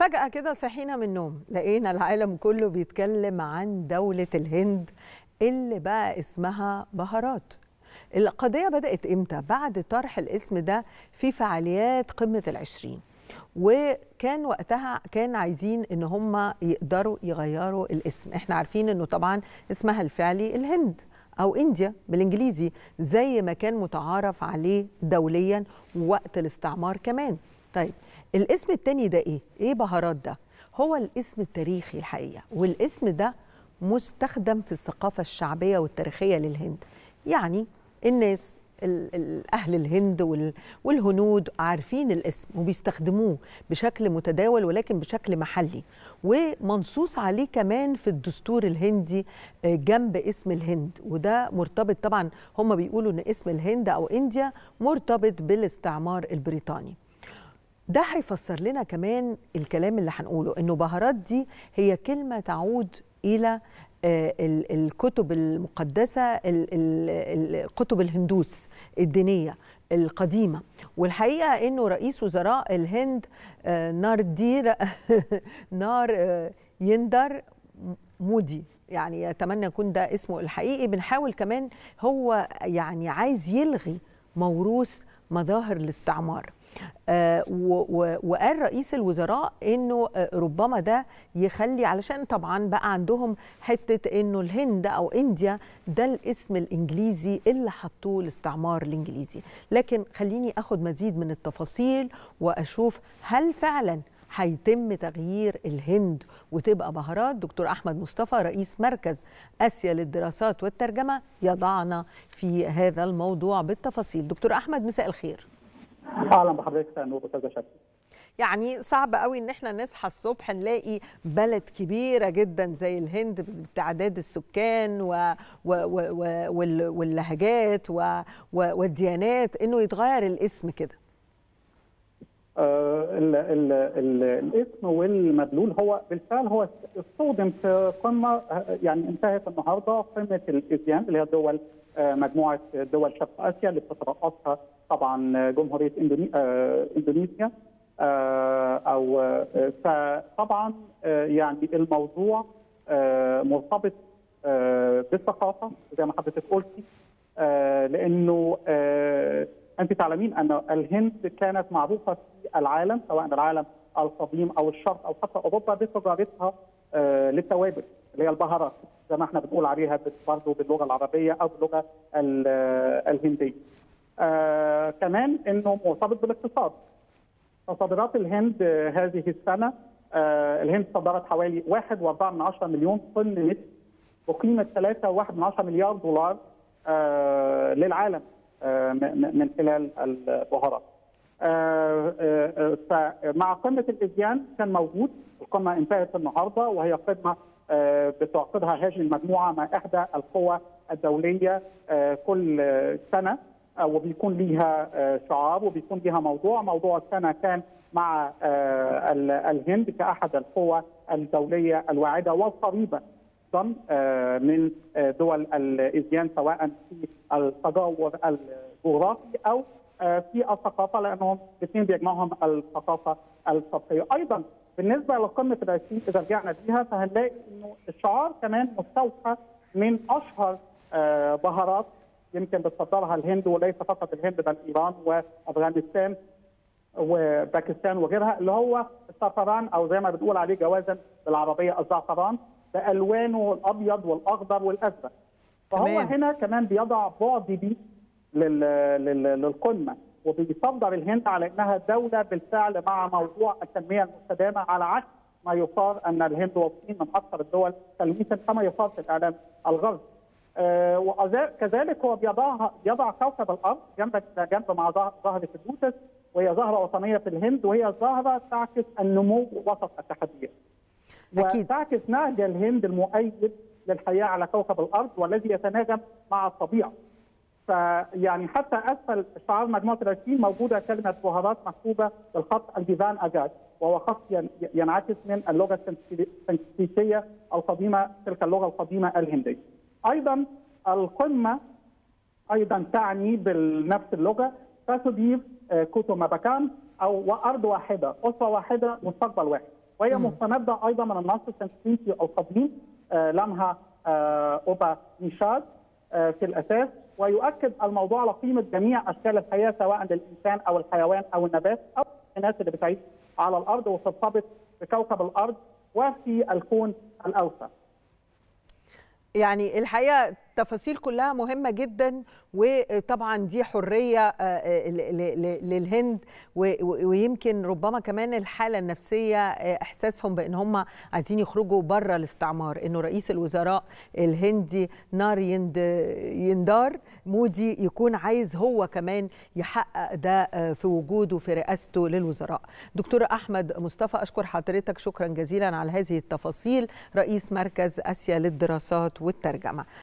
فجأة كده صحينا من النوم لقينا العالم كله بيتكلم عن دولة الهند اللي بقى اسمها بهارات القضية بدأت إمتى؟ بعد طرح الاسم ده في فعاليات قمة العشرين وكان وقتها كان عايزين ان هم يقدروا يغيروا الاسم احنا عارفين انه طبعا اسمها الفعلي الهند او انديا بالانجليزي زي ما كان متعارف عليه دوليا وقت الاستعمار كمان طيب الاسم التاني ده ايه ايه بهارات ده هو الاسم التاريخي الحقيقه والاسم ده مستخدم في الثقافه الشعبيه والتاريخيه للهند يعني الناس اهل الهند والهنود عارفين الاسم وبيستخدموه بشكل متداول ولكن بشكل محلي ومنصوص عليه كمان في الدستور الهندي جنب اسم الهند وده مرتبط طبعا هم بيقولوا ان اسم الهند او انديا مرتبط بالاستعمار البريطاني ده هيفسر لنا كمان الكلام اللي هنقوله انه بهارات دي هي كلمه تعود الى الكتب المقدسة كتب الهندوس الدينية القديمة والحقيقة أنه رئيس وزراء الهند ناردير نار يندر مودي يعني يتمنى يكون ده اسمه الحقيقي بنحاول كمان هو يعني عايز يلغي موروث مظاهر الاستعمار آه وقال رئيس الوزراء انه آه ربما ده يخلي علشان طبعا بقى عندهم حته انه الهند او انديا ده الاسم الانجليزي اللي حطوه الاستعمار الانجليزي لكن خليني اخد مزيد من التفاصيل واشوف هل فعلا هيتم تغيير الهند وتبقى بهارات دكتور احمد مصطفى رئيس مركز اسيا للدراسات والترجمه يضعنا في هذا الموضوع بالتفاصيل دكتور احمد مساء الخير اهلا بحضرتك يا نور استاذه شكري يعني صعب قوي ان احنا نصحى الصبح نلاقي بلد كبيره جدا زي الهند بتعداد السكان و و و واللهجات و والديانات انه يتغير الاسم كده آه ال ال ال الاسم والمدلول هو بالفعل هو استخدم في قمه يعني انتهت النهارده قمه الاسيان اللي هي دول مجموعه دول شرق اسيا اللي بتترأسها طبعا جمهوريه اندونيسيا او فطبعا يعني الموضوع مرتبط بالثقافه زي ما حضرتك قلتي لانه انت تعلمين ان الهند كانت معروفه في العالم سواء العالم القديم او الشرق او حتى اوروبا بتجارتها للتوابل اللي هي البهارات زي ما احنا بنقول عليها برضه باللغه العربيه او باللغه الهنديه. آه كمان انه مرتبط بالاقتصاد. فصادرات الهند آه هذه السنه آه الهند صدرت حوالي 1.4 مليون طن نفط بقيمه 3.1 مليار دولار آه للعالم آه من خلال البهارات. آه آه فمع قمه الازيان كان موجود القمه انتهت النهارده وهي قمه بتعقدها هذه المجموعه مع احدى القوى الدوليه كل سنه وبيكون ليها شعار وبيكون ليها موضوع، موضوع السنه كان مع الهند كاحد القوى الدوليه الواعده والقريبه من دول الازيان سواء في التجاور الجغرافي او في الثقافه لانهم الاثنين بيجمعهم الثقافه السطحيه، ايضا بالنسبه لقمه العشرين اذا رجعنا فيها فهنلاقي انه الشعار كمان مستوحى من اشهر آه بهارات يمكن بتصدرها الهند وليس فقط الهند بل ايران وافغانستان وباكستان وغيرها اللي هو الزعفران او زي ما بنقول عليه جوازا بالعربيه الزعفران بالوانه الابيض والاخضر والازرق فهو تمام. هنا كمان بيضع بعد بي للقمه وبيصدر الهند على انها دوله بالفعل مع موضوع التنميه المستدامه على عكس ما يقال ان الهند والصين من اكثر الدول تلويثا كما يقال في الاعلام الغربي. آه وكذلك هو بيضع يضع كوكب الارض جنب جنب مع زهره اللوتس وهي زهره وطنيه في الهند وهي زهره تعكس النمو وسط التحديات. أكيد. وتعكس نهج الهند المؤيد للحياه على كوكب الارض والذي يتناغم مع الطبيعه. فيعني حتى اسفل شعار مجموعه العشرين موجوده كلمه بهارات مكتوبه بالخط الديفان اجاج وهو خط ينعكس من اللغه السنسكريتيه القديمه تلك اللغه القديمه الهنديه. ايضا القمه ايضا تعني بنفس اللغه فتضيف كوتو ماباكان او وارض واحده، اسره واحده، مستقبل واحد. وهي مستمده ايضا من النص السنسكريتي القديم لمها اوبا نيشاد في الاساس ويؤكد الموضوع على قيمه جميع اشكال الحياه سواء للانسان او الحيوان او النبات او الناس اللي بتعيش على الارض وترتبط بكوكب الارض وفي الكون الاوسع. يعني الحقيقه التفاصيل كلها مهمه جدا وطبعا دي حريه للهند ويمكن ربما كمان الحاله النفسيه احساسهم بان هم عايزين يخرجوا بره الاستعمار انه رئيس الوزراء الهندي ناريند يندار مودي يكون عايز هو كمان يحقق ده في وجوده في رئاسته للوزراء دكتور احمد مصطفى اشكر حضرتك شكرا جزيلا على هذه التفاصيل رئيس مركز اسيا للدراسات والترجمه